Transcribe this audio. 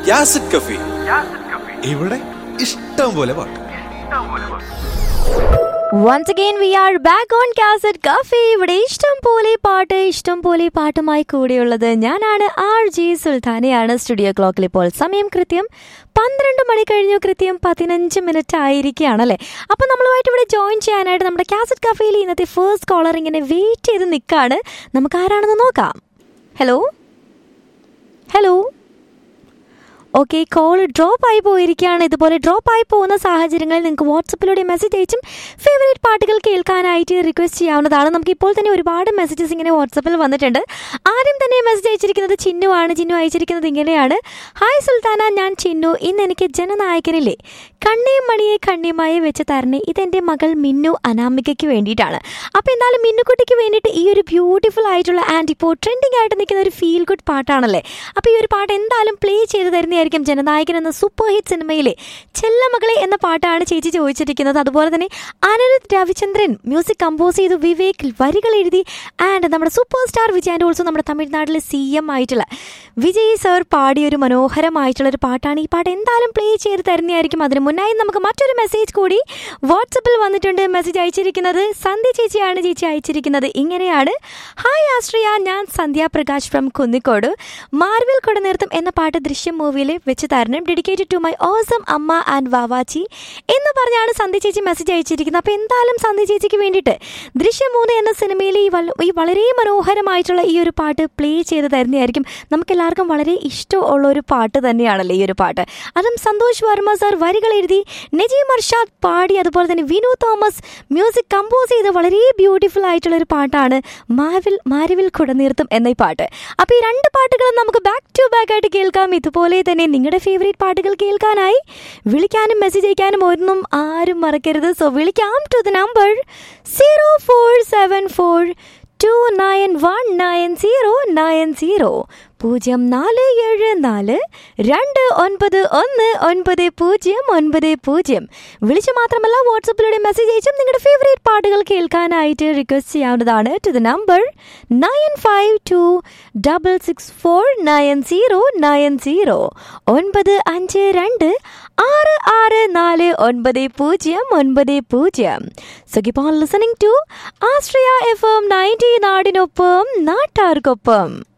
യാസിഡ് കഫി ഇവിടെ ഇഷ്ടം പോലെ പാട്ട് once again we are back on cassette cafe ഇവിടെ ഇഷ്ടം പോലെ പാട്ട് ഇഷ്ടം പോലെ പാട്ടുമായി കൂടെയുള്ളത് ഞാനാണ് ആർ ജി സുൽത്താനയാണ് സ്റ്റുഡിയോ ക്ലോക്കിൽ ഇപ്പോൾ സമയം കൃത്യം പന്ത്രണ്ട് മണി കഴിഞ്ഞു കൃത്യം പതിനഞ്ച് മിനിറ്റ് ആയിരിക്കുകയാണല്ലേ അപ്പം നമ്മളുമായിട്ട് ഇവിടെ ജോയിൻ ചെയ്യാനായിട്ട് നമ്മുടെ കാസറ്റ് കഫേയിൽ ഇന്നത്തെ ഫസ്റ്റ് കോളർ ഇങ്ങനെ വെയിറ്റ് ചെയ്ത് നിൽക്കുകയാണ് നമുക്ക് ആരാണെന്ന് നോക്കാം hello hello okay call drop ആയി പോയിരിക്കുകയാണ് ഇതുപോലെ ഡ്രോപ്പ് ആയി പോകുന്ന സാഹചര്യങ്ങളിൽ നിങ്ങൾക്ക് വാട്സപ്പിലൂടെ മെസ്സേജ് അയച്ചും ഫേവറേറ്റ് പാട്ടുകൾ കേൾക്കാനായിട്ട് റിക്വസ്റ്റ് ചെയ്യാവുന്നതാണ് നമുക്ക് ഇപ്പോൾ തന്നെ ഒരുപാട് മെസ്സേജസ് ഇങ്ങനെ വാട്സപ്പിൽ വന്നിട്ടുണ്ട് ആദ്യം തന്നെ മെസ്സേജ് അയച്ചിരിക്കുന്നത് ചിന്നു ആണ് ചിന്നു അയച്ചിരിക്കുന്നത് ഇങ്ങനെയാണ് ഹായ് സുൽത്താന ഞാൻ ചിന്നു ഇന്ന് എനിക്ക് ജനനായകനില്ലേ കണ്ണിയും മണിയെ കണ്ണിയുമായി വെച്ച് തരണേ ഇതെൻ്റെ മകൾ മിന്നു അനാമികയ്ക്ക് വേണ്ടിയിട്ടാണ് അപ്പോൾ എന്തായാലും മിന്നുക്കുട്ടിക്ക് വേണ്ടിയിട്ട് ഈ ഒരു ബ്യൂട്ടിഫുൾ ആയിട്ടുള്ള ആൻഡ് ഇപ്പോൾ ട്രെൻഡിങ് ആയിട്ട് നിൽക്കുന്ന ഒരു ഫീൽ ഗുഡ് പാട്ടാണല്ലേ അപ്പോൾ ഈ ഒരു പാട്ട് എന്തായാലും പ്ലേ ചെയ്ത് തരുന്നതായിരിക്കും ജനനായകൻ എന്ന സൂപ്പർ ഹിറ്റ് സിനിമയിലെ ചെല്ലമകളെ എന്ന പാട്ടാണ് ചേച്ചി ചോദിച്ചിരിക്കുന്നത് അതുപോലെ തന്നെ അനിരുദ്ധ് രവിചന്ദ്രൻ മ്യൂസിക് കമ്പോസ് ചെയ്തു വിവേക് വരികൾ എഴുതി ആൻഡ് നമ്മുടെ super star Vijay and also നമ്മുടെ തമിഴ്നാട്ടിലെ സി എം ആയിട്ടുള്ള വിജയ് സർ പാടിയ ഒരു മനോഹരമായിട്ടുള്ള ഒരു പാട്ടാണ് ഈ പാട്ട് എന്തായാലും പ്ലേ ചെയ്ത് തരുന്നതായിരിക്കും അതിന് മുന്നായി നമുക്ക് മറ്റൊരു മെസ്സേജ് കൂടി വാട്സപ്പിൽ വന്നിട്ടുണ്ട് മെസ്സേജ് അയച്ചിരിക്കുന്നത് സന്ധ്യ ചേച്ചിയാണ് ചേച്ചി അയച്ചിരിക്കുന്നത് ഇങ്ങനെയാണ് ഹായ് ആശ്രിയ ഞാൻ സന്ധ്യ പ്രകാശ് ഫ്രം കുന്നിക്കോട് മാർവിൽ കൊടനീർത്തം എന്ന പാട്ട് ദൃശ്യം മൂവിയിൽ വെച്ച് തരണം ഡെഡിക്കേറ്റഡ് ടു മൈ ഓസം അമ്മ ആൻഡ് വാവാച്ചി എന്ന് പറഞ്ഞാണ് സന്ധ്യ ചേച്ചി മെസ്സേജ് അയച്ചിരിക്കുന്നത് അപ്പോൾ എന്തായാലും സന്ധ്യ ചേച്ചിക്ക് വേണ്ടിയിട്ട് ദൃശ്യം മൂന്ന് എന്ന സിനിമയിലെ ഈ വൽ- ഈ വളരെ മനോഹരമായിട്ടുള്ള ഈ ഒരു പാട്ട് പ്ലേ ചെയ്ത് തരുന്നതായിരിക്കും നമുക്കെല്ലാവർക്കും വളരെ ഇഷ്ടമുള്ള ഒരു പാട്ട് തന്നെയാണല്ലോ ഈ ഒരു പാട്ട് അതും സന്തോഷ് വർമ്മ സാർ വരികൾ എഴുതി നജീം അർഷാദ് പാടി അതുപോലെ തന്നെ വിനു തോമസ് മ്യൂസിക് കമ്പോസ് ചെയ്ത് വളരെ ബ്യൂട്ടിഫുൾ ആയിട്ടുള്ള ഒരു പാട്ടാണ് മാവിൽ മാരിവിൽ കുടനീർത്തും എന്ന ഈ പാട്ട് അപ്പോൾ ഈ രണ്ട് പാട്ടുകളും നമുക്ക് ബാക്ക് ടു ബാക്ക് ആയിട്ട് കേൾക്കാം ഇതുപോലെ തന്നെ നിങ്ങളുടെ ഫേവറേറ്റ് പാട്ടുകൾ കേൾക്കാനായി വിളിക്കാനും മെസ്സേജ് അയക്കാനും ഒന്നും ആരും മറക്കരുത് സോ വിളിക്കാം to the number zero four seven four two nine one nine zero nine zero പൂജ്യം നാല് ഏഴ് നാല് രണ്ട് ഒൻപത് ഒന്ന് ഒൻപത് പൂജ്യം ഒൻപത് പൂജ്യം വിളിച്ചു മാത്രമല്ല വാട്സപ്പിലൂടെ മെസ്സേജ് അയച്ചും നിങ്ങളുടെ ഫേവറേറ്റ് പാട്ടുകൾ കേൾക്കാനായിട്ട് റിക്വസ്റ്റ് ചെയ്യാവുന്നതാണ് to the number nine five two double six four nine zero nine zero ഒൻപത് അഞ്ച് രണ്ട് ആറ് ആറ് നാല് ഒൻപത് പൂജ്യം ഒൻപത് പൂജ്യം so keep on listening to ആസ്ട്രിയ എഫ് എം നയൻറ്റി നാടിനൊപ്പം നാട്ടാർക്കൊപ്പം